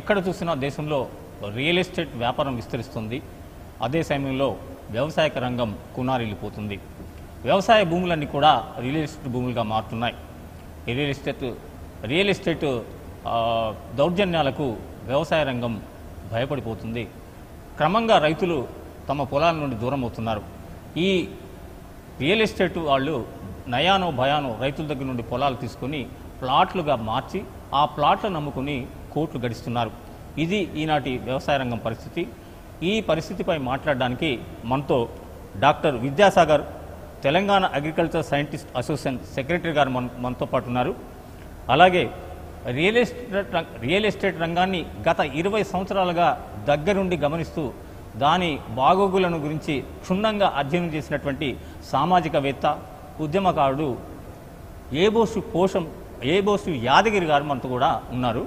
ఎక్కడ చూసినా దేశంలో రియల్ ఎస్టేట్ వ్యాపారం విస్తరిస్తుంది అదే సమయంలో వ్యవసాయక రంగం కునారిల్లిపోతుంది వ్యవసాయ భూములన్నీ కూడా రియల్ ఎస్టేట్ భూములుగా మారుతున్నాయి ఈ రియల్ ఎస్టేట్ రియల్ ఎస్టేట్ ఆ, దౌర్జన్యాలకు వ్యవసాయ రంగం భయపడిపోతుంది క్రమంగా రైతులు తమ పొలాల నుండి దూరం అవుతున్నారు ఈ రియల్ ఎస్టేట్ వాళ్ళు నయానో భయానో రైతుల దగ్గర నుండి పొలాలు తీసుకొని ప్లాట్లుగా మార్చి ఆ ప్లాట్లను నమ్ముకుని కోట్లు గడిస్తున్నారు ఇది ఈనాటి వ్యవసాయ రంగం పరిస్థితి ఈ పరిస్థితిపై మాట్లాడడానికి మనతో doctor Vidyasagar Telangana agriculture scientist association secretary గారు మన మనతో పాటు ఉన్నారు అలాగే రియల్ ఎస్టేట్ రం- రియల్ ఎస్టేట్ రంగాన్ని గత ఇరవై సంవత్సరాలుగా దగ్గరుండి గమనిస్తూ దాని బాగోగులను గురించి క్షుణ్ణంగా అధ్యయనం చేసినటువంటి సామాజికవేత్త ఉద్యమకారుడు ఏబోసు పోషం ఏబోసు యాదగిరి గారు మనతో కూడా ఉన్నారు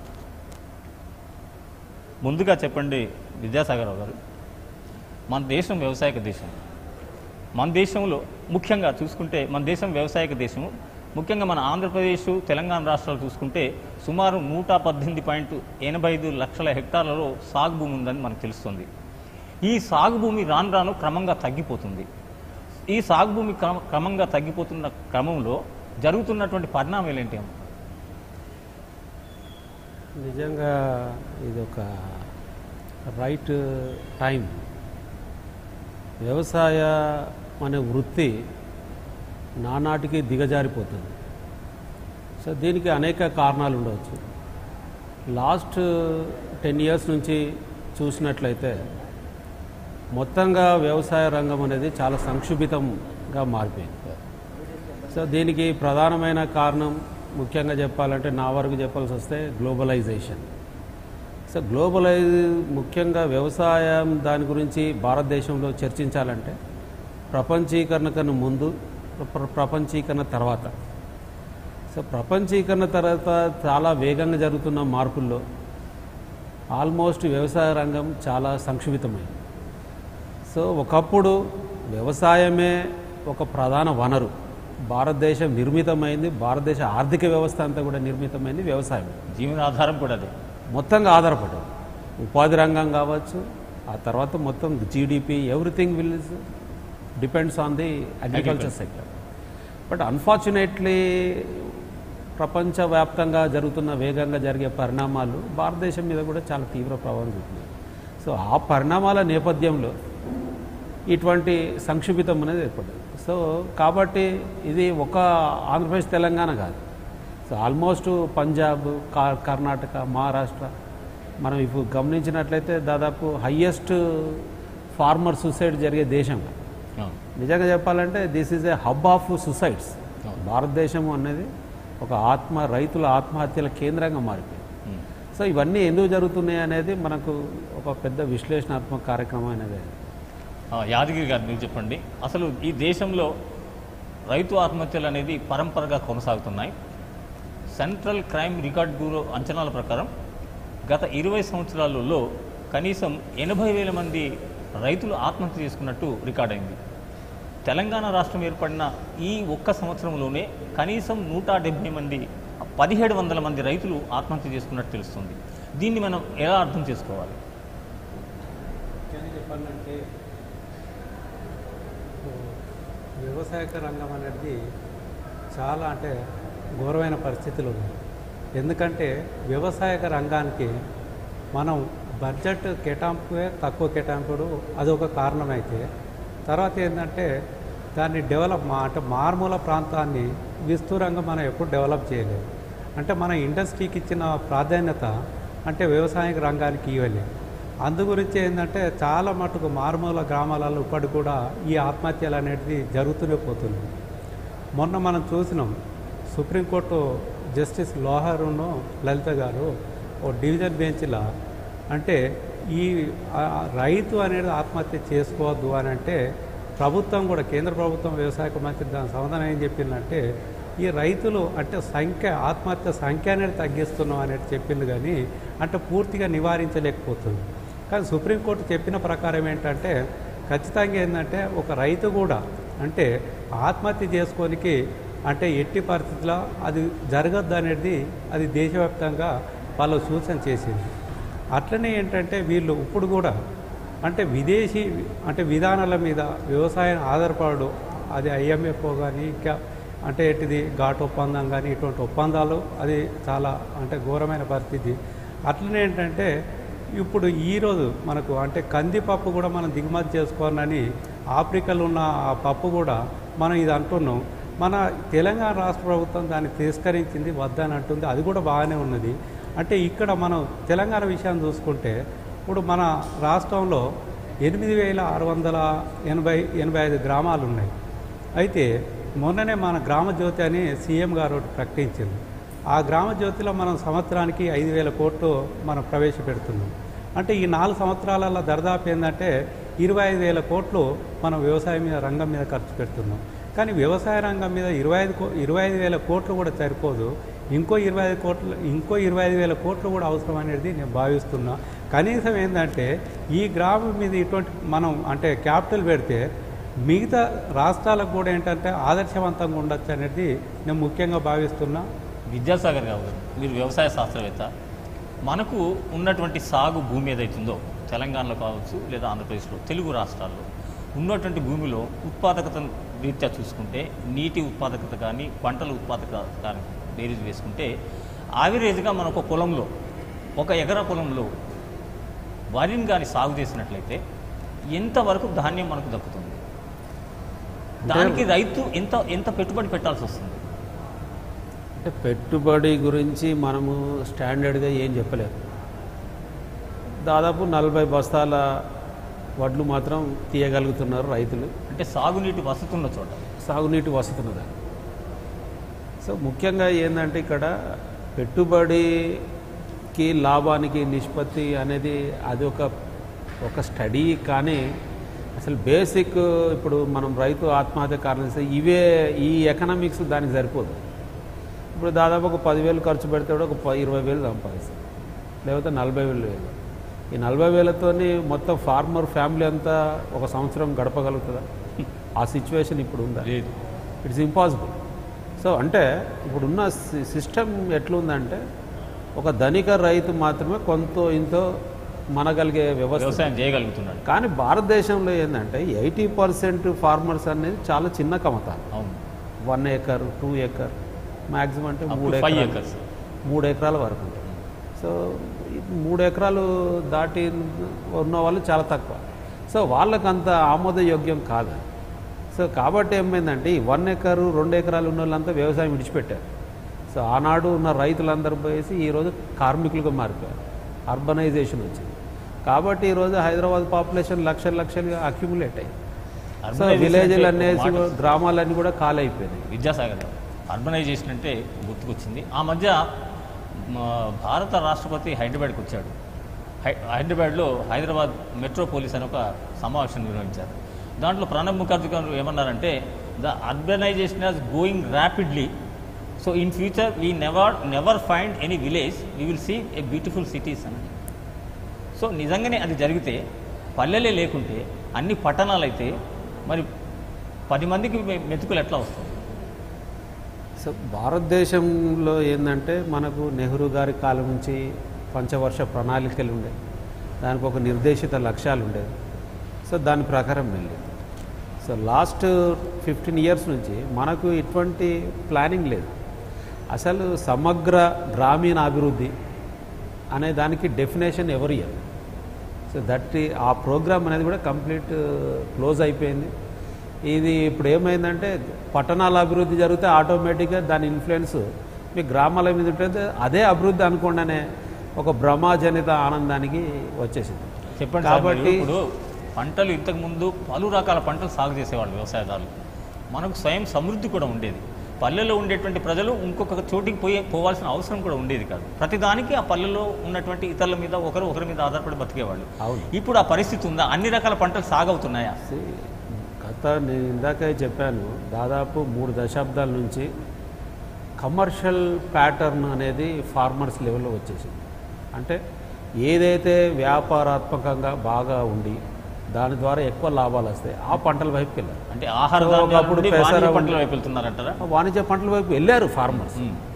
ముందుగా చెప్పండి విద్యాసాగరరావు గారు మన దేశం వ్యవసాయక దేశం మన దేశంలో ముఖ్యంగా చూసుకుంటే మన దేశం వ్యవసాయక దేశం ముఖ్యంగా మన ఆంధ్రప్రదేశ్ తెలంగాణ రాష్ట్రాలు చూసుకుంటే సుమారు నూట పద్దెనిమిది పాయింట్ ఎనభై ఐదు లక్షల హెక్టార్లలో సాగు భూమి ఉందని మనకు తెలుస్తుంది ఈ సాగు భూమి రాను రాను క్రమంగా తగ్గిపోతుంది ఈ సాగు భూమి క్రమ- క్రమంగా తగ్గిపోతున్న క్రమంలో జరుగుతున్నటువంటి పరిణామాలు ఏంటి అమ్మ? నిజంగా ఇది ఒక రైట్ టైం వ్యవసాయ అనే వృత్తి నానాటికి దిగజారిపోతుంది సో దీనికి అనేక కారణాలు ఉండవచ్చు లాస్ట్ టెన్ ఇయర్స్ నుంచి చూసినట్లయితే మొత్తంగా వ్యవసాయ రంగం అనేది చాలా సంక్షుభితంగా మారిపోయింది సో దీనికి ప్రధానమైన కారణం ముఖ్యంగా చెప్పాలంటే నా వరకు చెప్పాల్సి వస్తే గ్లోబలైజేషన్ సో గ్లోబలైజ్ ముఖ్యంగా వ్యవసాయం దాని గురించి భారతదేశంలో చర్చించాలంటే ప్రపంచీకరణ కన్నా ముందు ప్ర- ప్రపంచీకరణ తర్వాత సో ప్రపంచీకరణ తర్వాత చాలా వేగంగా జరుగుతున్న మార్పుల్లో ఆల్మోస్ట్ వ్యవసాయ రంగం చాలా సంక్షిప్తమైంది సో ఒకప్పుడు వ్యవసాయమే ఒక ప్రధాన వనరు భారతదేశం నిర్మితమైంది భారతదేశ ఆర్థిక వ్యవస్థ అంతా కూడా నిర్మితమైంది వ్యవసాయం జీవనాధారం కూడా అదే మొత్తంగా ఆధారపడదు ఉపాధి రంగం కావచ్చు ఆ తర్వాత మొత్తం GDP everything will depends on the agriculture sector but unfortunately ప్రపంచవ్యాప్తంగా జరుగుతున్న వేగంగా జరిగే పరిణామాలు భారతదేశం మీద కూడా చాలా తీవ్ర ప్రభావం చూపుతున్నాయి సో ఆ పరిణామాల నేపథ్యంలో ఇటువంటి సంక్షిప్తం అనేది ఏర్పడింది సో కాబట్టి ఇది ఒక ఆంధ్రప్రదేశ్ తెలంగాణ కాదు సో ఆల్మోస్ట్ పంజాబ్ కా- కర్ణాటక మహారాష్ట్ర మనం ఇప్పుడు గమనించినట్లయితే దాదాపు హయ్యెస్ట్ ఫార్మర్ సూసైడ్ జరిగే దేశం అవును. నిజంగా చెప్పాలంటే this is a hub of suicides భారతదేశం అనేది ఒక ఆత్మ రైతుల ఆత్మహత్యల కేంద్రంగా మారిపోయింది ఉమ్. సో ఇవన్నీ ఎందుకు జరుగుతున్నాయి అనేది మనకు ఒక పెద్ద విశ్లేషణాత్మక కార్యక్రమం అనేది ఆ, యాదగిరి గారు మీరు చెప్పండి అసలు ఈ దేశంలో రైతు ఆత్మహత్యలు అనేది పరంపరగా కొనసాగుతున్నాయి సెంట్రల్ క్రైమ్ రికార్డ్ బ్యూరో అంచనాల ప్రకారం గత ఇరవై సంవత్సరాలలో కనీసం ఎనభై వేల మంది రైతులు ఆత్మహత్య చేసుకున్నట్టు రికార్డైంది తెలంగాణ రాష్ట్రం ఏర్పడిన ఈ ఒక్క సంవత్సరంలోనే కనీసం నూట డెబ్బై మంది పదిహేడు వందల మంది రైతులు ఆత్మహత్య చేసుకున్నట్టు తెలుస్తుంది దీన్ని మనం ఎలా అర్థం చేసుకోవాలి చెప్పాలంటే వ్యవసాయక రంగం అనేది చాలా అంటే ఘోరమైన పరిస్థితులు ఉన్నాయి ఎందుకంటే వ్యవసాయక రంగానికి మనం బడ్జెట్ కేటాయింపే తక్కువ కేటాయింపుడు అదొక కారణమైతే తర్వాత ఏంటంటే దాన్ని డెవలప్ మా అంటే మారుమూల ప్రాంతాన్ని విస్తూరంగా మనం ఎప్పుడు డెవలప్ చేయలేదు అంటే మన ఇండస్ట్రీకి ఇచ్చిన ప్రాధాన్యత అంటే వ్యవసాయ రంగానికి ఇవ్వలేదు అందు గురించి ఏంటంటే చాలా మటుకు మారుమూల గ్రామాలలో ఇప్పటి కూడా ఈ ఆత్మహత్యలు అనేది జరుగుతూనే పోతుంది మొన్న మనం చూసినాం సుప్రీంకోర్టు జస్టిస్ లోహారును లలిత గారు ఓ డివిజన్ బెంచ్లో అంటే ఈ ఆ, రైతు అనేది ఆత్మహత్య చేసుకోవద్దు అని అంటే ప్రభుత్వం కూడా కేంద్ర ప్రభుత్వం వ్యవసాయ మంత్రి దాని సమాధానం ఏం చెప్పిందంటే ఈ రైతులు అంటే సంఖ్య ఆత్మహత్య సంఖ్య అనేది తగ్గిస్తున్నాం అనేది చెప్పింది కానీ అంటే పూర్తిగా నివారించలేకపోతుంది కానీ సుప్రీంకోర్టు చెప్పిన ప్రకారం ఏంటంటే ఖచ్చితంగా ఏంటంటే ఒక రైతు కూడా అంటే ఆత్మహత్య చేసుకోనికి అంటే ఎట్టి పరిస్థితుల్లో అది జరగద్దు అనేది అది దేశవ్యాప్తంగా వాళ్ళు సూచన చేసింది అట్లనే ఏంటంటే వీళ్ళు ఇప్పుడు కూడా అంటే విదేశీ అంటే విధానాల మీద వ్యవసాయం ఆధారపడు అది ఐఎంఎఫ్ఓ కానీ ఇంకా అంటే ఏంటిది ఘాట్ ఒప్పందం కానీ ఇటువంటి ఒప్పందాలు అది చాలా అంటే ఘోరమైన పరిస్థితి అట్లనే ఏంటంటే ఇప్పుడు ఈరోజు మనకు అంటే కందిపప్పు కూడా మనం దిగుమతి చేసుకోవాలని ఆఫ్రికాలో ఉన్న ఆ పప్పు కూడా మనం ఇది అంటున్నాం మన తెలంగాణ రాష్ట్ర ప్రభుత్వం దాన్ని తిరస్కరించింది వద్దని అంటుంది అది కూడా బాగానే ఉన్నది అంటే ఇక్కడ మనం తెలంగాణ విషయాన్ని చూసుకుంటే ఇప్పుడు మన రాష్ట్రంలో ఎనిమిది వేల ఆరు వందల ఎనభై ఎనభై ఐదు గ్రామాలు ఉన్నాయి అయితే మొన్ననే మన గ్రామ జ్యోతి అని సీఎం గారు ఒకటి ప్రకటించింది ఆ గ్రామ జ్యోతిలో మనం సంవత్సరానికి ఐదు వేల కోట్లు మనం ప్రవేశపెడుతున్నాం అంటే ఈ నాలుగు సంవత్సరాలలో దరిదాపు ఏంటంటే ఇరవై ఐదు వేల కోట్లు మనం వ్యవసాయం మీద రంగం మీద ఖర్చు పెడుతున్నాం కానీ వ్యవసాయ రంగం మీద ఇరవై ఐదు కో ఇరవై ఐదు వేల కోట్లు కూడా సరిపోదు ఇంకో ఇరవై ఐదు కోట్లు ఇంకో ఇరవై ఐదు వేల కోట్లు కూడా అవసరం అనేది నేను భావిస్తున్నా కనీసం ఏంటంటే ఈ గ్రామం మీద ఇటువంటి మనం అంటే క్యాపిటల్ పెడితే మిగతా రాష్ట్రాలకు కూడా ఏంటంటే ఆదర్శవంతంగా ఉండొచ్చు అనేది నేను ముఖ్యంగా భావిస్తున్నా విద్యాసాగర్ గారు మీరు వ్యవసాయ శాస్త్రవేత్త మనకు ఉన్నటువంటి సాగు భూమి ఏదైతుందో తెలంగాణలో కావచ్చు లేదా ఆంధ్రప్రదేశ్లో తెలుగు రాష్ట్రాల్లో ఉన్నటువంటి భూమిలో ఉత్పాదకత రీత్యా చూసుకుంటే నీటి ఉత్పాదకత కానీ పంటల ఉత్పాదకత కానీ బేరీజ్ వేసుకుంటే ఆవిరేజ్గా మన ఒక పొలంలో ఒక ఎకరా పొలంలో వరిని కానీ సాగు చేసినట్లయితే ఎంతవరకు ధాన్యం మనకు దక్కుతుంది దానికి రైతు ఎంత ఎంత పెట్టుబడి పెట్టాల్సి వస్తుంది అంటే పెట్టుబడి గురించి మనము స్టాండర్డ్గా ఏం చెప్పలేము దాదాపు నలభై బస్తాల వడ్లు మాత్రం తీయగలుగుతున్నారు రైతులు అంటే సాగునీటి వసతి ఉన్న చోట సాగునీటి వసతున్నది సో ముఖ్యంగా ఏంటంటే ఇక్కడ పెట్టుబడికి లాభానికి నిష్పత్తి అనేది అది ఒక ఒక స్టడీ కానీ అసలు బేసిక్ ఇప్పుడు మనం రైతు ఆత్మహత్య కారణం చేస్తే ఇవే ఈ ఎకనామిక్స్ దానికి సరిపోదు ఇప్పుడు దాదాపు ఒక పదివేలు ఖర్చు పెడితే కూడా ఒక ప- ఇరవై వేలు సంపాదిస్తాం లేకపోతే నలభై వేలు వేలు ఈ నలభై వేలతోని మొత్తం ఫార్మర్ ఫ్యామిలీ అంతా ఒక సంవత్సరం గడపగలుగుతుందా ఆ సిచ్యువేషన్ ఇప్పుడు ఉందా లేదు ఇట్స్ ఇంపాసిబుల్ సో అంటే ఇప్పుడున్న సి- సిస్టమ్ ఎట్లుందంటే ఒక ధనిక రైతు మాత్రమే కొంత ఇంతో మనగలిగే వ్యవస్థ వ్యవసాయం చేయగలుగుతున్నాడు కానీ భారతదేశంలో ఏంటంటే ఎయిటీ పర్సెంట్ ఫార్మర్స్ అనేది చాలా చిన్న కమతాలు అవును one acre two acre maximum అంటే Up to మూడు five ఎకరాలు acres. మూడు ఎకరాల వరకు ఉంటుంది సో ఈ మూడు ఎకరాలు దాటి ఉన్న వాళ్ళు చాలా తక్కువ సో వాళ్ళకంత అంత ఆమోదయోగ్యం కాదు సో కాబట్టి ఏమైందంటే ఈ వన్ ఎకరు రెండు ఎకరాలు ఉన్న వాళ్ళంతా వ్యవసాయం విడిచిపెట్టారు సో ఆనాడు ఉన్న రైతులందరూ పోయేసి ఈరోజు కార్మికులుగా మారిపోయారు అర్బనైజేషన్ వచ్చింది కాబట్టి ఈరోజు హైదరాబాద్ పాపులేషన్ లక్షలు లక్షలుగా అక్యుములేట్ అయ్యింది సో Urbanization విలేజ్లు అంటే అనేసి ఒక మాట గ్రామాలన్నీ కూడా ఖాళీ అయిపోయినాయి విద్యాసాగర్ గారు అర్బనైజేషన్ అంటే గుర్తుకొచ్చింది ఆ మధ్య మా భారత రాష్ట్రపతి హైదరాబాద్కి వచ్చాడు హై హైదరాబాద్లో హైదరాబాద్ మెట్రోపోలిస్ అని ఒక సమావేశం నిర్వహించారు దాంట్లో ప్రణబ్ ముఖర్జీ గారు ఏమన్నారంటే the urbanization as going rapidly so in future we never never find any village we will see a beautiful cities అని సో నిజంగానే అది జరిగితే పల్లెలే లేకుంటే అన్ని పట్టణాలు అయితే మరి పది మందికి మె- మెతుకులు ఎట్లా వస్తుంది సో భారతదేశంలో ఏంటంటే మనకు నెహ్రూ గారి కాలం నుంచి పంచవర్ష ప్రణాళికలు ఉండేవి దానికి ఒక నిర్దేశిత లక్ష్యాలు ఉండేవి సో దాని ప్రకారం వెళ్ళింది సో లాస్ట్ ఫిఫ్టీన్ ఇయర్స్ నుంచి మనకు ఇటువంటి ప్లానింగ్ లేదు అసలు సమగ్ర గ్రామీణ అభివృద్ధి అనే దానికి డెఫినేషన్ ఎవరు ఇయ్యరు సో దట్ ఆ ప్రోగ్రామ్ అనేది కూడా కంప్లీట్ క్లోజ్ అయిపోయింది ఇది ఇప్పుడు ఏమైందంటే పట్టణాల అభివృద్ధి జరిగితే ఆటోమేటిక్గా దాని ఇన్ఫ్లుయెన్స్ మీ గ్రామాల మీద ఉంటుంది అదే అభివృద్ధి అనుకోండి అనే ఒక భ్రమాజనిత ఆనందానికి వచ్చేసింది చెప్పండి సార్ కాబట్టి మీరు ఇప్పుడు పంటలు ఇంతకు ముందు పలు రకాల పంటలు సాగు చేసేవాళ్ళు వ్యవసాయదారులు మనకు స్వయం సమృద్ధి కూడా ఉండేది పల్లెలో ఉండేటువంటి ప్రజలు ఇంకొక చోటికి పోయే పోవాల్సిన అవసరం కూడా ఉండేది కాదు ప్రతిదానికి ఆ పల్లెలో ఉన్నటువంటి ఇతరుల మీద ఒకరు ఒకరి మీద ఆధారపడి బతికేవాళ్ళు అవును ఇప్పుడు ఆ పరిస్థితి ఉందా అన్ని రకాల పంటలు సాగవుతున్నాయా See, గత నేను ఇందాకే చెప్పాను దాదాపు మూడు దశాబ్దాల నుంచి కమర్షియల్ ప్యాటర్న్ అనేది ఫార్మర్స్ లెవెల్లో వచ్చేసింది అంటే ఏదైతే వ్యాపారాత్మకంగా బాగా ఉండి దాని ద్వారా ఎక్కువ లాభాలు వస్తాయి ఆ పంటల వైపుకి వెళ్ళారు అంటే ఆహార సో ధాన్యాల ఒకప్పుడు నుండి పెసర వాణిజ్య ఉంది. పంటల వైపు వెళ్తున్నారంటారా వాణిజ్య పంటల వైపు వెళ్ళారు ఫార్మర్స్ మ్మ్.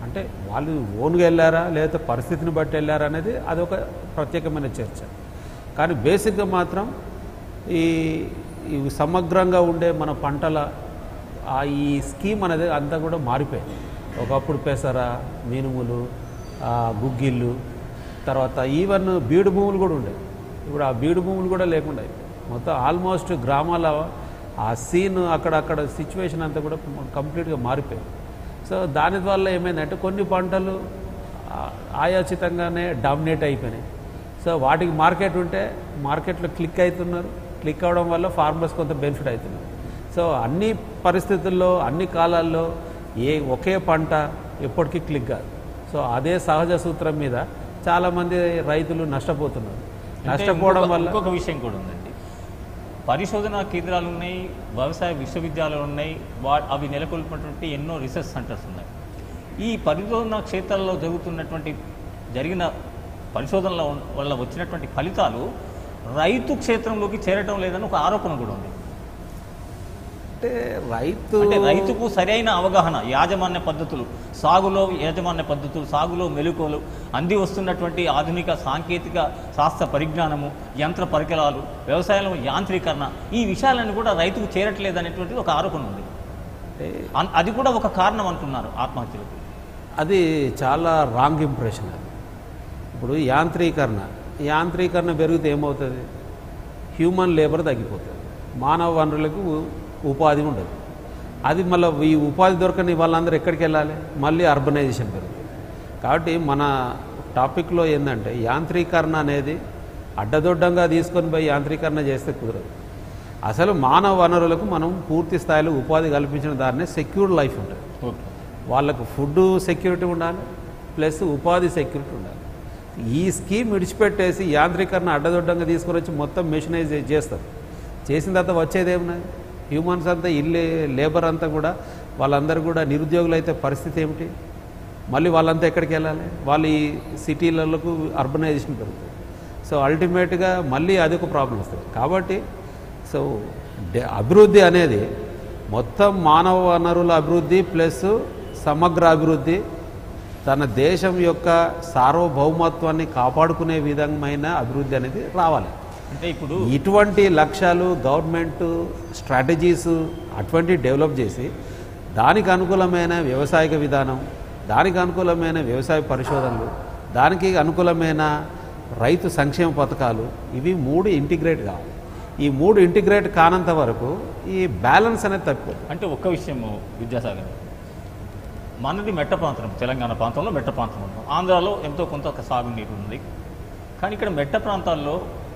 అంటే వాళ్ళు ఓన్గా వెళ్ళారా లేకపోతే పరిస్థితిని బట్టి వెళ్ళారా అనేది అదొక ప్రత్యేకమైన చర్చ కానీ బేసిక్గా మాత్రం ఈ ఈ సమగ్రంగా ఉండే మన పంటల ఆ ఈ స్కీమ్ అనేది అంతా కూడా మారిపోయింది ఒకప్పుడు పెసర మినుములు ఆ, గుగ్గిళ్ళు తర్వాత ఈవెన్ బీడు భూములు కూడా ఉండేవి ఇప్పుడు ఆ బీడు భూములు కూడా లేకుండా అయిపోయాయి. మొత్తం ఆల్మోస్ట్ గ్రామాల ఆ సీన్ అక్కడక్కడ సిచ్యువేషన్ అంతా కూడా కంప్లీట్గా మారిపోయింది సో దాని వల్ల ఏమైందంటే కొన్ని పంటలు ఆ- ఆయాచితంగానే డామినేట్ అయిపోయినాయి సో వాటికి మార్కెట్ ఉంటే మార్కెట్లో క్లిక్ అవుతున్నారు క్లిక్ అవడం వల్ల ఫార్మర్స్ కొంత బెనిఫిట్ అవుతున్నారు సో అన్ని పరిస్థితుల్లో అన్ని కాలాల్లో ఏ ఒకే పంట ఎప్పటికీ క్లిక్ కాదు సో అదే సహజ సూత్రం మీద చాలామంది రైతులు నష్టపోతున్నారు అంటే నష్టపోవడం ఇంకొక- వల్ల ఇంకొక విషయం కూడా ఉందండి పరిశోధనా కేంద్రాలు ఉన్నాయి వ్యవసాయ విశ్వవిద్యాలయాలు ఉన్నాయి వా అవి నెలకొల్పినటువంటి ఎన్నో రీసెర్చ్ సెంటర్స్ ఉన్నాయి ఈ పరిశోధనా క్షేత్రాల్లో జరుగుతున్నటువంటి జరిగిన పరిశోధనల వల్ల వచ్చినటువంటి ఫలితాలు రైతు క్షేత్రంలోకి చేరటం లేదని ఒక ఆరోపణ కూడా ఉంది అంటే రైతు అంటే రైతుకు సరైన అవగాహన యాజమాన్య పద్ధతులు సాగులో యాజమాన్య పద్ధతులు సాగులో మెలకువలు అంది వస్తున్నటువంటి ఆధునిక సాంకేతిక శాస్త్ర పరిజ్ఞానము యంత్ర పరికరాలు వ్యవసాయంలో యాంత్రీకరణ ఈ విషయాలన్నీ కూడా రైతుకు చేరట్లేదు అనేటువంటిది ఒక ఆరోపణ ఉంది అంటే అన్- అది కూడా ఒక కారణం అంటున్నారు ఆత్మహత్యలకు అది చాలా రాంగ్ ఇంప్రెషన్ అది ఇప్పుడు యాంత్రీకరణ యాంత్రీకరణ పెరిగితే ఏమవుతుంది హ్యూమన్ లేబర్ తగ్గిపోతుంది మానవ వనరులకు ఉ- ఉపాధి ఉండదు అది మళ్ళీ ఈ ఉపాధి దొరకని వాళ్ళందరూ ఎక్కడికి వెళ్ళాలి మళ్ళీ అర్బనైజేషన్ పెరుగుతుంది కాబట్టి మన టాపిక్లో ఏంటంటే యాంత్రీకరణ అనేది అడ్డదొడ్డంగా తీసుకొని పోయి యాంత్రీకరణ చేస్తే కుదరదు అసలు మానవ వనరులకు మనం పూర్తి స్థాయిలో ఉపాధి కల్పించిన దాన్నే సెక్యూర్డ్ లైఫ్ ఉంటుంది ఓకే వాళ్ళకు ఫుడ్ సెక్యూరిటీ ఉండాలి ప్లస్ ఉపాధి సెక్యూరిటీ ఉండాలి ఈ స్కీమ్ విడిచిపెట్టేసి యాంత్రీకరణ అడ్డదొడ్డంగా తీసుకొని వచ్చి మొత్తం మెషినైజ్ చేస్తారు చేసిన తర్వాత వచ్చేది ఏమున్నది హ్యూమన్స్ అంతా ఇల్లు లేబర్ అంతా కూడా వాళ్ళందరూ కూడా నిరుద్యోగులు అయితే పరిస్థితి ఏమిటి మళ్ళీ వాళ్ళంతా ఎక్కడికి వెళ్ళాలి వాళ్ళు ఈ సిటీలకు అర్బనైజేషన్ పెరుగుతుంది సో అల్టిమేట్గా మళ్ళీ అది ఒక ప్రాబ్లం వస్తుంది కాబట్టి సో డే- అభివృద్ధి అనేది మొత్తం మానవ వనరుల అభివృద్ధి ప్లస్ సమగ్ర అభివృద్ధి తన దేశం యొక్క సార్వభౌమత్వాన్ని కాపాడుకునే విధమైన అభివృద్ధి అనేది రావాలి అంటే ఇప్పుడు ఇటువంటి లక్ష్యాలు గవర్నమెంట్ స్ట్రాటజీస్ అటువంటి డెవలప్ చేసి దానికి అనుకూలమైన వ్యవసాయక విధానం దానికి అనుకూలమైన వ్యవసాయ పరిశోధనలు దానికి అనుకూలమైన రైతు సంక్షేమ పథకాలు ఇవి మూడు ఇంటిగ్రేట్ కావాలి ఈ మూడు ఇంటిగ్రేట్ కానంత వరకు ఈ బ్యాలెన్స్ అనేది తప్పిపోతుంది అంటే ఒక్క విషయము విద్యాసాగర్ మనది మెట్ట ప్రాంతం తెలంగాణ ప్రాంతంలో మెట్ట ప్రాంతం ఉన్నాం ఆంధ్రాలో ఎంతో కొంత ఒక సాగునీరు ఉంది కానీ ఇక్కడ మెట్ట ప్రాంతాల్లో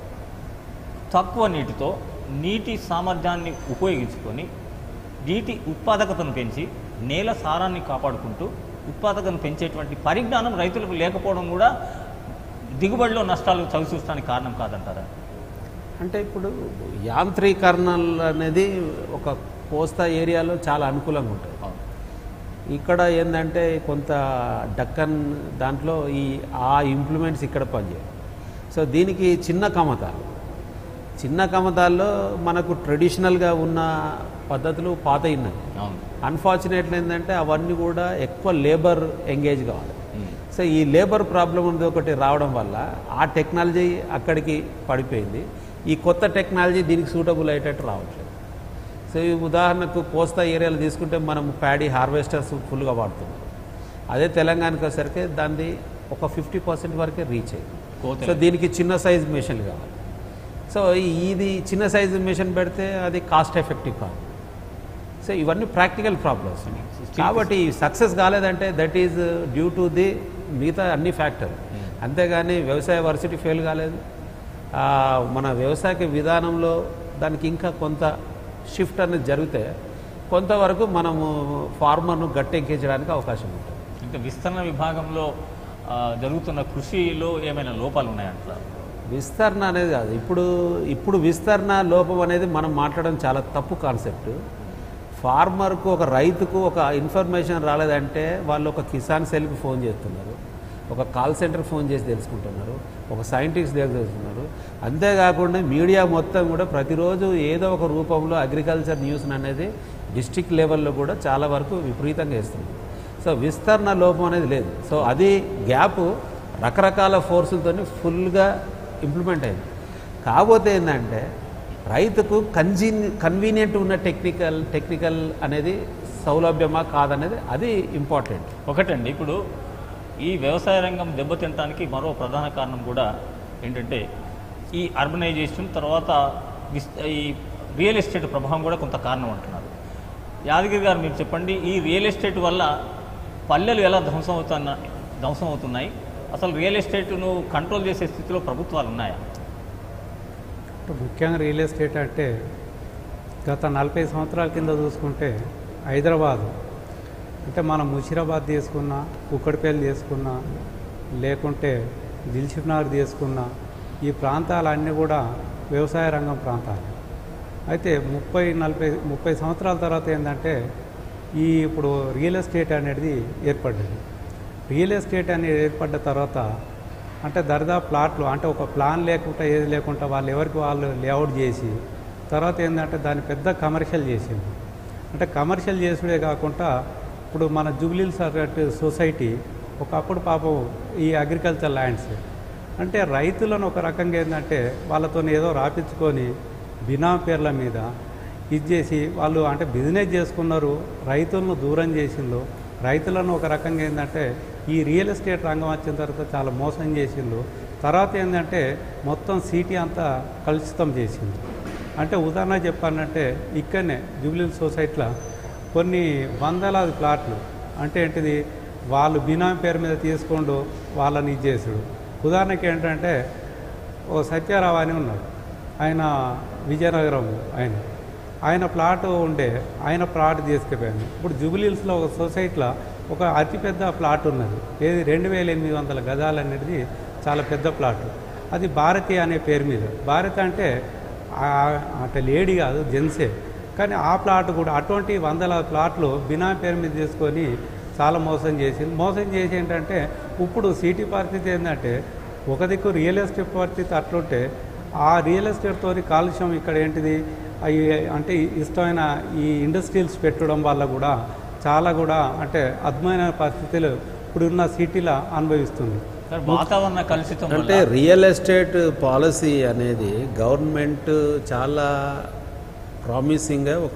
తక్కువ నీటితో నీటి సామర్థ్యాన్ని ఉపయోగించుకొని నీటి ఉత్పాదకతను పెంచి నేల సారాన్ని కాపాడుకుంటూ ఉత్పాదకతను పెంచేటువంటి పరిజ్ఞానం రైతులకు లేకపోవడం కూడా దిగుబడిలో నష్టాలు చవిచూస్తానికి కారణం కాదంటారా అంటే ఇప్పుడు యాంత్రీకరణలు అనేది ఒక కోస్తా ఏరియాలో చాలా అనుకూలంగా ఉంటుంది అవును. ఇక్కడ ఏంటంటే కొంత డక్కన్ దాంట్లో ఈ ఆ ఇంప్లిమెంట్స్ ఇక్కడ పనిచేయవు సో దీనికి చిన్న కమతాలు చిన్న కమతాల్లో మనకు ట్రెడిషనల్గా ఉన్న పద్ధతులు పాత ఉన్నాయి అవును అన్ఫార్చునేట్లీ ఏంటంటే అవన్నీ కూడా ఎక్కువ లేబర్ ఎంగేజ్ కావాలి ఉమ్. సో ఈ లేబర్ ప్రాబ్లం ఉంది ఒకటి రావడం వల్ల ఆ టెక్నాలజీ అక్కడికి పడిపోయింది ఈ కొత్త టెక్నాలజీ దీనికి సూటబుల్ అయ్యేటట్టు రావట్లేదు సో ఈ ఉదాహరణకు కోస్తా ఏరియాలు తీసుకుంటే మనం ప్యాడీ హార్వెస్టర్స్ ఫుల్గా వాడుతున్నాం అదే తెలంగాణకి వచ్చేసరికి దాన్ని ఒక ఫిఫ్టీ పర్సెంట్ వరకే రీచ్ అయింది కోతలు. సో దీనికి చిన్న సైజ్ మెషిన్లు కావాలి సో ఈ- ఇది చిన్న సైజ్ మెషిన్ పెడితే అది కాస్ట్ ఎఫెక్టివ్ కాదు సో ఇవన్నీ ప్రాక్టికల్ ప్రాబ్లమ్స్ కాబట్టి సక్సెస్ కాలేదంటే that is due to the మిగతా అన్ని ఫ్యాక్టర్ అంతేగాని వ్యవసాయ వర్సిటీ ఫెయిల్ కాలేదు ఆ, మన వ్యవసాయ విధానంలో దానికి ఇంకా కొంత షిఫ్ట్ అనేది జరిగితే కొంతవరకు మనము ఫార్మర్ను గట్టెక్కించడానికి అవకాశం ఉంటుంది ఇంకా విస్తరణ విభాగంలో ఆ, జరుగుతున్న కృషిలో ఏమైనా లోపాలు ఉన్నాయంటారా విస్తరణ అనేది కాదు ఇప్పుడు ఇప్పుడు విస్తరణ లోపం అనేది మనం మాట్లాడడం చాలా తప్పు కాన్సెప్ట్ ఫార్మర్కు ఒక రైతుకు ఒక ఇన్ఫర్మేషన్ రాలేదంటే వాళ్ళు ఒక కిసాన్ సెల్కి ఫోన్ చేస్తున్నారు ఒక కాల్ సెంటర్ ఫోన్ చేసి తెలుసుకుంటున్నారు ఒక సైంటిస్ట్ దగ్గర తెలుసుకున్నారు అంతేకాకుండా మీడియా మొత్తం కూడా ప్రతిరోజు ఏదో ఒక రూపంలో అగ్రికల్చర్ న్యూస్ అనేది డిస్ట్రిక్ట్ లెవెల్లో కూడా చాలా వరకు విపరీతంగా ఇస్తుంది సో విస్తరణ లోపం అనేది లేదు సో అది గ్యాప్ రకరకాల ఫోర్సులతో ఫుల్గా ఇంప్లిమెంట్ అయింది కాకపోతే ఏంటంటే రైతుకు కన్జీన్ కన్వీనియంట్ ఉన్న టెక్నికల్ టెక్నికల్ అనేది సౌలభ్యమా కాదనేది అది ఇంపార్టెంట్ ఒకటండి ఇప్పుడు ఈ వ్యవసాయ రంగం దెబ్బతినటానికి మరో ప్రధాన కారణం కూడా ఏంటంటే ఈ అర్బనైజేషన్ తర్వాత విస్- ఈ రియల్ ఎస్టేట్ ప్రభావం కూడా కొంత కారణం అంటున్నారు యాదగిరి గారు మీరు చెప్పండి ఈ రియల్ ఎస్టేట్ వల్ల పల్లెలు ఎలా ధ్వంసం అవుతున్నా ధ్వంసం అవుతున్నాయి అసలు రియల్ ఎస్టేట్ను కంట్రోల్ చేసే స్థితిలో ప్రభుత్వాలు ఉన్నాయా అంటే ముఖ్యంగా రియల్ ఎస్టేట్ అంటే గత నలభై సంవత్సరాల కింద చూసుకుంటే హైదరాబాద్ అంటే మనం ముషిరాబాద్ తీసుకున్నా కుక్కడిపల్లి తీసుకున్నా లేకుంటే దిల్సుఖ్నగర్ తీసుకున్నా ఈ ప్రాంతాలన్నీ కూడా వ్యవసాయ రంగం ప్రాంతాలు అయితే ముప్పై నలభై ముప్పై సంవత్సరాల తర్వాత ఏంటంటే ఈ ఇప్పుడు రియల్ ఎస్టేట్ అనేది ఏర్పడ్డది రియల్ ఎస్టేట్ అనేది ఏర్పడ్డ తర్వాత అంటే దరిదాపు ప్లాట్లు అంటే ఒక ప్లాన్ లేకుండా ఏది లేకుండా వాళ్ళు ఎవరికి వాళ్ళు లేఅవుట్ చేసి తర్వాత ఏంటంటే దాన్ని పెద్ద కమర్షియల్ చేసింది అంటే కమర్షియల్ చేసుడే కాకుండా ఇప్పుడు మన జూబ్లీల్ సర్కట్ సొసైటీ ఒకప్పుడు పాపం ఈ అగ్రికల్చర్ ల్యాండ్స్ అంటే రైతులను ఒక రకంగా ఏంటంటే వాళ్ళతో ఏదో రాపించుకొని బినా పేర్ల మీద ఇది చేసి వాళ్ళు అంటే బిజినెస్ చేసుకున్నారు రైతులను దూరం చేసిండ్రు రైతులను ఒక రకంగా ఏంటంటే ఈ రియల్ ఎస్టేట్ రంగం వచ్చిన తర్వాత చాలా మోసం చేసిండ్రు తర్వాత ఏంటంటే మొత్తం సిటీ అంతా కలుషితం చేసింది అంటే ఉదాహరణ చెప్పానంటే ఇక్కడనే జూబ్లీ సొసైటీలో కొన్ని వందలాది ప్లాట్లు అంటే ఏంటిది వాళ్ళు బినామీ పేరు మీద తీసుకుంటూ వాళ్ళని ఇది చేసుడు ఉదాహరణకి ఏంటంటే ఓ సత్యారావు అని ఉన్నాడు ఆయన విజయనగరం ఆయన ఆయన ప్లాట్ ఉండే ఆయన ప్లాట్ తీసుకుపోయాను ఇప్పుడు జూబిలీస్లో ఒక సొసైటీలో ఒక అతిపెద్ద ప్లాట్ ఉన్నది ఏది రెండు వేల ఎనిమిది వందల గజాలు అనేది చాలా పెద్ద ప్లాట్ అది భారతి అనే పేరు మీద భారత్ అంటే ఆ- అంటే లేడీ కాదు జెంట్సే కానీ ఆ ప్లాట్ కూడా అటువంటి వందల ప్లాట్లు బినా పేరు మీద తీసుకొని చాలా మోసం చేసింది మోసం చేసి ఏంటంటే ఇప్పుడు సిటీ పరిస్థితి ఏంటంటే ఒక దిక్కు రియల్ ఎస్టేట్ పరిస్థితి అట్లుంటే ఆ రియల్ ఎస్టేట్తో కాలుష్యం ఇక్కడ ఏంటిది అవి అంటే ఇష్టమైన ఈ ఇండస్ట్రీస్ పెట్టడం వల్ల కూడా చాలా కూడా అంటే అద్భుతమైన పరిస్థితులు ఇప్పుడున్న సిటీలో అనుభవిస్తుంది సార్ వాతావరణ కలుషితం వల్ల అంటే రియల్ ఎస్టేట్ పాలసీ అనేది గవర్నమెంట్ చాలా ప్రామిసింగ్గా ఒక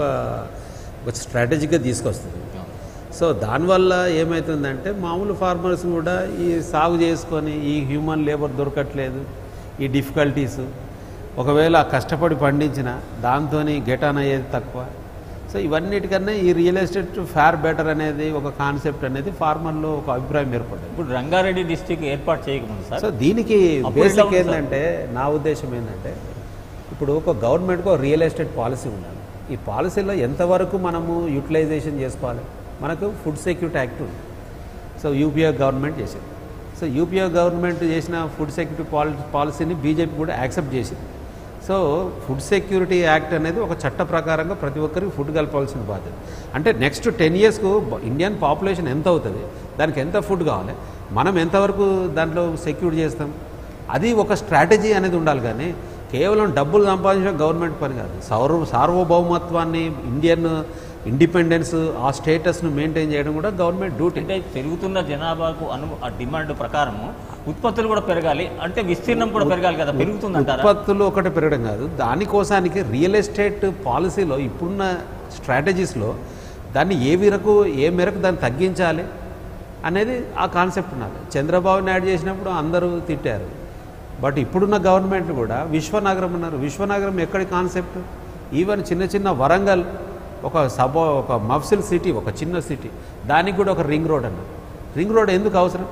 ఒక స్ట్రాటజీగా తీసుకొస్తుంది సో దానివల్ల ఏమవుతుందంటే మామూలు ఫార్మర్స్ కూడా ఈ సాగు చేసుకొని ఈ హ్యూమన్ లేబర్ దొరకట్లేదు ఈ డిఫికల్టీస్ ఒకవేళ కష్టపడి పండించిన దాంతో గెటాన్ అయ్యేది తక్కువ సో ఇవన్నిటికన్నా ఈ రియల్ ఎస్టేట్ ఫేర్ బెటర్ అనేది ఒక కాన్సెప్ట్ అనేది ఫార్మర్లో ఒక అభిప్రాయం ఏర్పడింది ఇప్పుడు రంగారెడ్డి డిస్టిక్ ఏర్పాటు చేయకముందు సార్ సో దీనికి అప్పుడు ఎలా బేసిక్ ఉంది సార్? ఏంటంటే నా ఉద్దేశం ఏంటంటే ఇప్పుడు ఒక గవర్నమెంట్కి ఒక రియల్ ఎస్టేట్ పాలసీ ఉండాలి ఈ పాలసీలో ఎంతవరకు మనము యూటిలైజేషన్ చేసుకోవాలి మనకు ఫుడ్ సెక్యూరిటీ యాక్ట్ ఉంది సో యూపీఏ గవర్నమెంట్ చేసింది సో యూపీఏ గవర్నమెంట్ చేసిన ఫుడ్ సెక్యూరిటీ పాలి పాలసీని బీజేపీ కూడా యాక్సెప్ట్ చేసింది సో ఫుడ్ సెక్యూరిటీ యాక్ట్ అనేది ఒక చట్ట ప్రకారంగా ప్రతి ఒక్కరికి ఫుడ్ కలపాల్సిన బాధ్యత అంటే నెక్స్ట్ టెన్ ఇయర్స్కు ఇండియన్ పాపులేషన్ ఎంత అవుతుంది దానికి ఎంత ఫుడ్ కావాలి మనం ఎంతవరకు దాంట్లో సెక్యూర్ చేస్తాం అది ఒక స్ట్రాటజీ అనేది ఉండాలి కానీ కేవలం డబ్బులు సంపాదించడం గవర్నమెంట్ పని కాదు సౌర సార్వభౌమత్వాన్ని ఇండియన్ ఇండిపెండెన్స్ ఆ స్టేటస్ను మెయింటైన్ చేయడం కూడా గవర్నమెంట్ డ్యూటీ అంటే పెరుగుతున్న జనాభాకు అను ఆ డిమాండ్ ప్రకారము ఉత్పత్తులు కూడా పెరగాలి అంటే విస్తీర్ణం కూడా పెరగాలి కదా పెరుగుతుందంటారా ఉత్పత్తులు ఒకటి పెరగడం కాదు దానికోసానికి రియల్ ఎస్టేట్ పాలసీలో ఇప్పుడున్న స్ట్రాటజీస్లో దాన్ని ఏ మేరకు ఏ మేరకు దాన్ని తగ్గించాలి అనేది ఆ కాన్సెప్ట్ ఉన్నది చంద్రబాబు నాయుడు చేసినప్పుడు అందరూ తిట్టారు బట్ ఇప్పుడున్న గవర్నమెంట్ కూడా విశ్వనగరం ఉన్నారు విశ్వనగరం ఎక్కడి కాన్సెప్ట్ ఈవెన్ చిన్న చిన్న వరంగల్ ఒక సబ ఒక మఫ్సిల్ సిటీ ఒక చిన్న సిటీ దానికి కూడా ఒక రింగ్ రోడ్ అన్నారు రింగ్ రోడ్ ఎందుకు అవసరం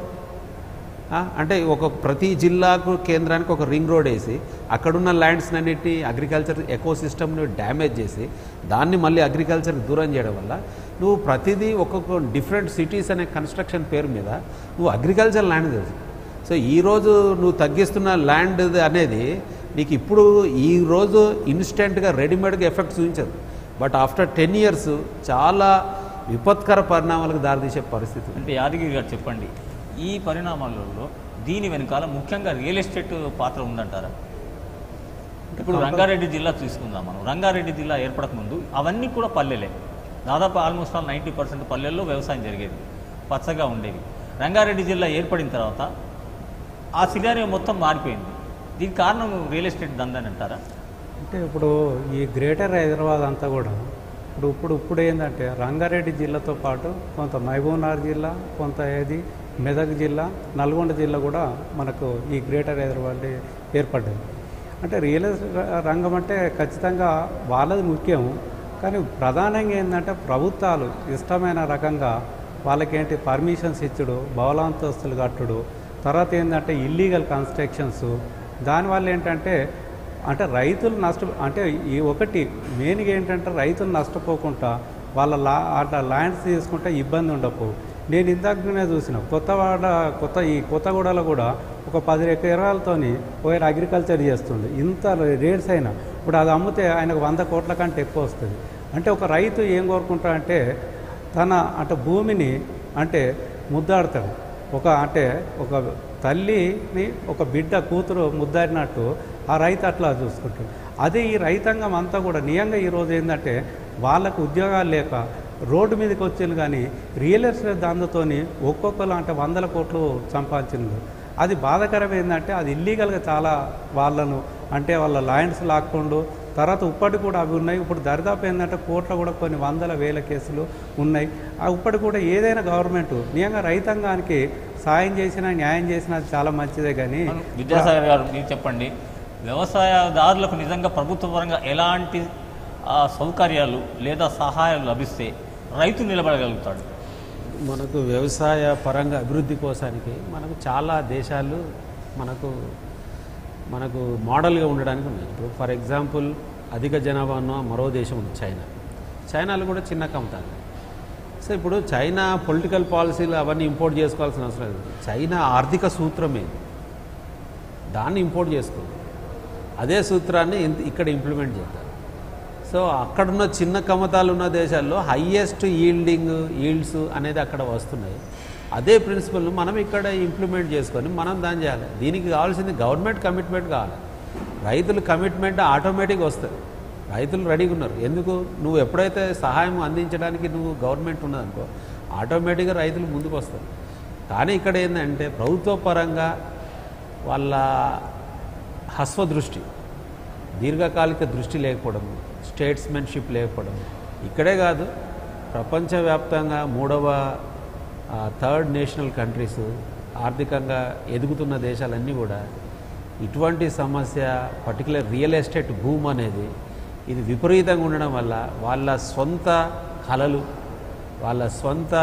ఆ, అంటే ఒక ప్రతి జిల్లాకు కేంద్రానికి ఒక రింగ్ రోడ్ వేసి అక్కడున్న ల్యాండ్స్ అన్నిటి అగ్రికల్చర్ ఎకో సిస్టమ్ని డ్యామేజ్ చేసి దాన్ని మళ్ళీ అగ్రికల్చర్కి దూరం చేయడం వల్ల నువ్వు ప్రతిదీ ఒక్కొక్క డిఫరెంట్ సిటీస్ అనే కన్స్ట్రక్షన్ పేరు మీద నువ్వు అగ్రికల్చర్ ల్యాండ్ తెలుసు సో ఈరోజు నువ్వు తగ్గిస్తున్న ల్యాండ్ అనేది నీకు ఇప్పుడు ఈ రోజు ఇన్స్టెంట్గా రెడీమేడ్గా ఎఫెక్ట్ చూపించదు బట్ ఆఫ్టర్ టెన్ ఇయర్స్ చాలా విపత్కర పరిణామాలకు దారితీసే పరిస్థితి ఉంది. అంటే యాదగిరి గారు చెప్పండి ఈ పరిణామాలలో దీని వెనకాల ముఖ్యంగా రియల్ ఎస్టేట్ పాత్ర ఉందంటారా ఇప్పుడు రంగారెడ్డి జిల్లా తీసుకుందాం మనం రంగారెడ్డి జిల్లా ఏర్పడక ముందు అవన్నీ కూడా పల్లెలే దాదాపు ఆల్మోస్ట్ ఆల్ నైంటీ పర్సెంట్ పల్లెల్లో వ్యవసాయం జరిగేది పచ్చగా ఉండేవి రంగారెడ్డి జిల్లా ఏర్పడిన తర్వాత ఆ సినారియో మొత్తం మారిపోయింది దీనికి కారణం రియల్ ఎస్టేట్ దందని అంటారా అంటే ఇప్పుడు ఈ గ్రేటర్ హైదరాబాద్ అంతా కూడా ఇప్పుడు ఇప్పుడు ఇప్పుడు ఏంటంటే రంగారెడ్డి జిల్లాతో పాటు కొంత మహబూబ్నగర్ జిల్లా కొంత ఏది మెదక్ జిల్లా నల్గొండ జిల్లా కూడా మనకు ఈ గ్రేటర్ హైదరాబాద్ ఏర్పడ్డది అంటే రియల్ ఎస్టేట్ రంగం అంటే ఖచ్చితంగా వాళ్ళది ముఖ్యం కానీ ప్రధానంగా ఏంటంటే ప్రభుత్వాలు ఇష్టమైన రకంగా వాళ్ళకేంటి పర్మిషన్స్ ఇచ్చుడు బహుళాంతస్తులు కట్టుడు తర్వాత ఏంటంటే ఇల్లీగల్ కన్స్ట్రక్షన్స్ దానివల్ల ఏంటంటే అంటే రైతులు నష్ట అంటే ఈ ఒకటి మెయిన్గా ఏంటంటే రైతులు నష్టపోకుండా వాళ్ళ లా అట్లా ల్యాండ్స్ తీసుకుంటే ఇబ్బంది ఉండకు నేను ఇందాకనే చూసిన కొత్తవాడ కొత్త ఈ కొత్తగూడలో కూడా ఒక పది ఎకరాలతోని ఒకవేళ అగ్రికల్చర్ చేస్తుంది ఇంత రేట్స్ అయినా ఇప్పుడు అది అమ్మితే ఆయనకు వంద కోట్ల కంటే ఎక్కువ వస్తుంది అంటే ఒక రైతు ఏం కోరుకుంటా అంటే తన అంటే భూమిని అంటే ముద్దాడతాడు ఒక అంటే ఒక తల్లిని ఒక బిడ్డ కూతురు ముద్దాడినట్టు ఆ రైతు అట్లా చూసుకుంటాడు అదే ఈ రైతాంగం అంతా కూడా నియంగా ఈరోజు ఏంటంటే వాళ్ళకు ఉద్యోగాలు లేక రోడ్డు మీదకి వచ్చేది కానీ రియల్ ఎస్టేట్ దాంతోని ఒక్కొక్కరు అంటే వందల కోట్లు సంపాదించింది అది బాధాకరం ఏంటంటే అది ఇల్లీగల్గా చాలా వాళ్ళను అంటే వాళ్ళ ల్యాండ్స్ లాక్కుండు తర్వాత ఇప్పటి కూడా అవి ఉన్నాయి ఇప్పుడు దరిదాపు ఏంటంటే కోర్టులో కూడా కొన్ని వందల వేల కేసులు ఉన్నాయి ఆ ఇప్పటి కూడా ఏదైనా గవర్నమెంట్ నిజంగా రైతాంగానికి సాయం చేసినా న్యాయం చేసినా అది చాలా మంచిదే కానీ మనం విద్యాసాగర్ గారు మీరు చెప్పండి వ్యవసాయదారులకు నిజంగా ప్రభుత్వ పరంగా ఎలాంటి ఆ, సౌకర్యాలు లేదా సహాయాలు లభిస్తే రైతు నిలబడగలుగుతాడు మనకు వ్యవసాయ పరంగా అభివృద్ధి కోసానికి మనకు చాలా దేశాలు మనకు మనకు మోడల్గా ఉండడానికి ఉన్నాయి ఇప్పుడు ఫర్ ఎగ్జాంపుల్ అధిక జనాభా ఉన్న మరో దేశం ఉంది చైనా చైనాలో కూడా చిన్న కమతాలు సో ఇప్పుడు చైనా పొలిటికల్ పాలసీలు అవన్నీ ఇంపోర్ట్ చేసుకోవాల్సిన అవసరం లేదు చైనా ఆర్థిక సూత్రమే దాన్ని ఇంపోర్ట్ చేసుకో అదే సూత్రాన్ని ఇన్- ఇక్కడ ఇంప్లిమెంట్ చేద్దాం సో అక్కడున్న చిన్న కమతాలు ఉన్న దేశాల్లో హయ్యెస్ట్ ఈల్డింగ్ ఈల్డ్స్ అనేది అక్కడ వస్తున్నాయి అదే ప్రిన్సిపల్ను మనం ఇక్కడ ఇంప్లిమెంట్ చేసుకొని మనం దాన్ని చేయాలి దీనికి కావాల్సింది గవర్నమెంట్ కమిట్మెంట్ కావాలి రైతుల కమిట్మెంట్ ఆటోమేటిక్గా వస్తుంది రైతులు రెడీగా ఉన్నారు ఎందుకు నువ్వు ఎప్పుడైతే సహాయం అందించడానికి నువ్వు గవర్నమెంట్ ఉన్నదనుకో ఆటోమేటిక్గా రైతులు ముందుకు వస్తారు కానీ ఇక్కడ ఏంటంటే ప్రభుత్వ పరంగా వాళ్ళ హస్వదృష్టి దీర్ఘకాలిక దృష్టి లేకపోవడం స్టేట్స్మెన్షిప్ లేకపోవడం ఇక్కడే కాదు ప్రపంచవ్యాప్తంగా మూడవ ఆ, థర్డ్ నేషనల్ కంట్రీస్ ఆర్థికంగా ఎదుగుతున్న దేశాలన్నీ కూడా ఇటువంటి సమస్య పర్టికులర్ రియల్ ఎస్టేట్ భూమ్ అనేది ఇది విపరీతంగా ఉండడం వల్ల వాళ్ళ సొంత కళలు వాళ్ళ సొంత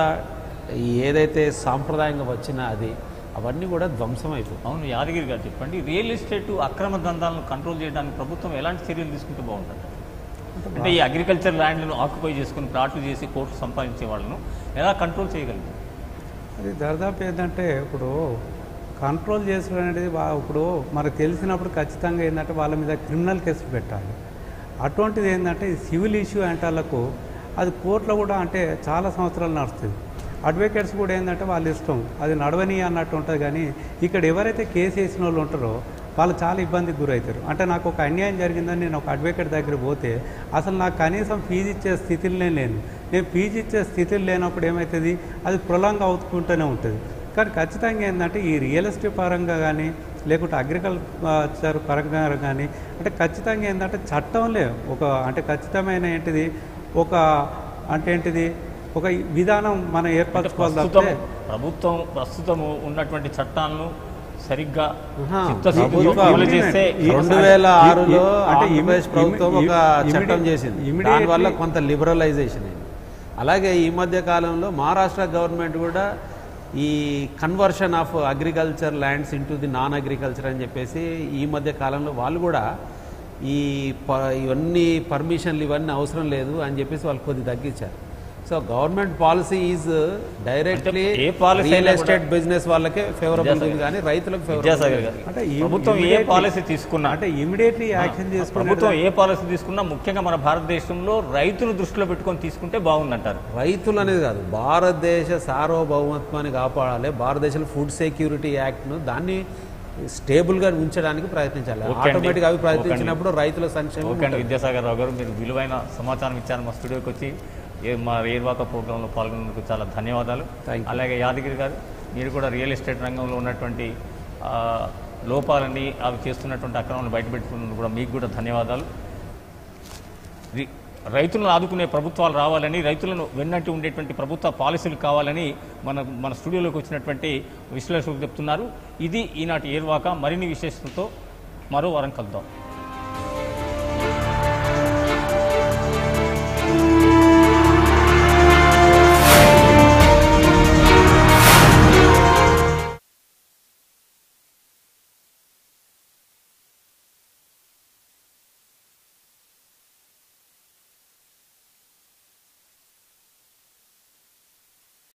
ఈ ఏదైతే సాంప్రదాయంగా వచ్చినా అది అవన్నీ కూడా ధ్వంసం అయిపోతాయి అవును యాదగిరి గారు చెప్పండి రియల్ ఎస్టేట్ అక్రమ దందాలను కంట్రోల్ చేయడానికి ప్రభుత్వం ఎలాంటి చర్యలు తీసుకుంటే బాగుంటుంది అంటే ఈ అగ్రికల్చర్ ల్యాండ్లను ఆక్యుపై చేసుకుని ప్లాట్లు చేసి కోట్లు సంపాదించే వాళ్ళను ఎలా కంట్రోల్ చేయగలుగుతాం అది దాదాపు ఏంటంటే ఇప్పుడు కంట్రోల్ చేసుడు అనేది వా- ఇప్పుడు మనకు తెలిసినప్పుడు ఖచ్చితంగా ఏంటంటే వాళ్ళ మీద క్రిమినల్ కేసు పెట్టాలి అటువంటిది ఏంటంటే ఈ సివిల్ ఇష్యూ అంటే వాళ్ళకు అది కోర్టులో కూడా అంటే చాలా సంవత్సరాలు నడుస్తుంది అడ్వకేట్స్ కూడా ఏంటంటే వాళ్ళ ఇష్టం అది నడవని అన్నట్టు ఉంటుంది కానీ ఇక్కడ ఎవరైతే కేసు వేసిన వాళ్ళు ఉంటారో వాళ్ళు చాలా ఇబ్బందికి గురవుతారు అంటే నాకు ఒక అన్యాయం జరిగిందని నేను ఒక అడ్వకేట్ దగ్గర పోతే అసలు నాకు కనీసం ఫీజు ఇచ్చే స్థితిలోనే లేను నేను ఫీజు ఇచ్చే స్థితిలో లేనప్పుడు ఏమవుతుంది అది ప్రొలాంగ్ అవుతుంటూనే ఉంటుంది కానీ ఖచ్చితంగా ఏంటంటే ఈ రియల్ ఎస్టేట్ పరంగా కానీ లేకుంటే అగ్రికల్చర్ పరంగా కానీ అంటే ఖచ్చితంగా ఏంటంటే చట్టంలే ఒక అంటే ఖచ్చితమైన ఏంటిది ఒక అంటే ఏంటిది ఒక విధానం మనం అంటే ఏర్పరచుకోవాలి ప్రస్తుతం తప్పితే ప్రభుత్వం ప్రస్తుతం ఉన్నటువంటి చట్టాలను సరిగ్గా ఆహా, చిత్తశుద్ధితో ప్రభుత్వం అమలు చేస్తే ఈ- రెండు వేల ఆరులో అంటే ఆంధ్రప్రదేశ్ ఇమి- ప్రభుత్వం ఒక ఇమి- చట్టం ఇమిడి- చేసింది immediately- దానివల్ల కొంత లిబరలైజేషన్ అయింది అలాగే ఈ మధ్య కాలంలో మహారాష్ట్ర గవర్నమెంట్ కూడా ఈ conversion of agriculture lands into the non agriculture అని చెప్పేసి ఈ మధ్య కాలంలో వాళ్ళు కూడా ఈ ప- ఇవన్నీ పర్మిషన్లు ఇవన్నీ అవసరం లేదు అని చెప్పేసి వాళ్ళు కొద్ది తగ్గించారు so government policy is directly అంటే ఏ policy రియల్ అయినా ఎస్టేట్ బిజినెస్ వాళ్ళకే ఫేవరబుల్ విద్యాసాగర్ ఉంది కానీ రైతులకు విద్యాసాగర్ ఫేవరబుల్ గారు అంటే ఈ- ప్రభుత్వం ఏ immediately- పాలసీ తీసుకున్నా అంటే ఇమీడియట్లీ యాక్షన్ చేసుకునే ప్రభుత్వం ఏ పాలసీ తీసుకున్నా ముఖ్యంగా మన భారతదేశంలో రైతును దృష్టిలో పెట్టుకొని తీసుకుంటే బాగుందంటారు రైతులు అనేది కాదు భారతదేశ సార్వభౌమత్వాన్ని కాపాడాలి భారతదేశంలో ఫుడ్ సెక్యూరిటీ యాక్ట్ను దాన్ని స్టేబుల్గా ఉంచడానికి ప్రయత్నించాలి ఓకే అండి. ఆటోమేటిక్గా అవి ఓకే ప్రయత్నించినప్పుడు రైతుల సంక్షేమం ఓకే అండి ఉంటుంది. విద్యాసాగర్ రావు గారు మీరు విలువైన సమాచారం ఇచ్చారు మా స్టూడియోకి వచ్చి ఏ మా ఏర్వాక ప్రోగ్రాంలో పాల్గొన్నందుకు చాలా ధన్యవాదాలు Thank you. అలాగే యాదగిరి గారు మీరు కూడా రియల్ ఎస్టేట్ రంగంలో ఉన్నటువంటి ఆ, లోపాలని అవి చేస్తున్నటువంటి అక్రమాలను బయటపెట్టుకున్నందుకు కూడా మీకు కూడా ధన్యవాదాలు రి- రైతులను ఆదుకునే ప్రభుత్వాలు రావాలని రైతులను వెన్నట్టు ఉండేటువంటి ప్రభుత్వ పాలసీలు కావాలని మన మన స్టూడియోలోకి వచ్చినటువంటి విశ్లేషకులు చెప్తున్నారు ఇది ఈనాటి ఏర్వాక మరిన్ని విశేషతతో మరో వారం కలుద్దాం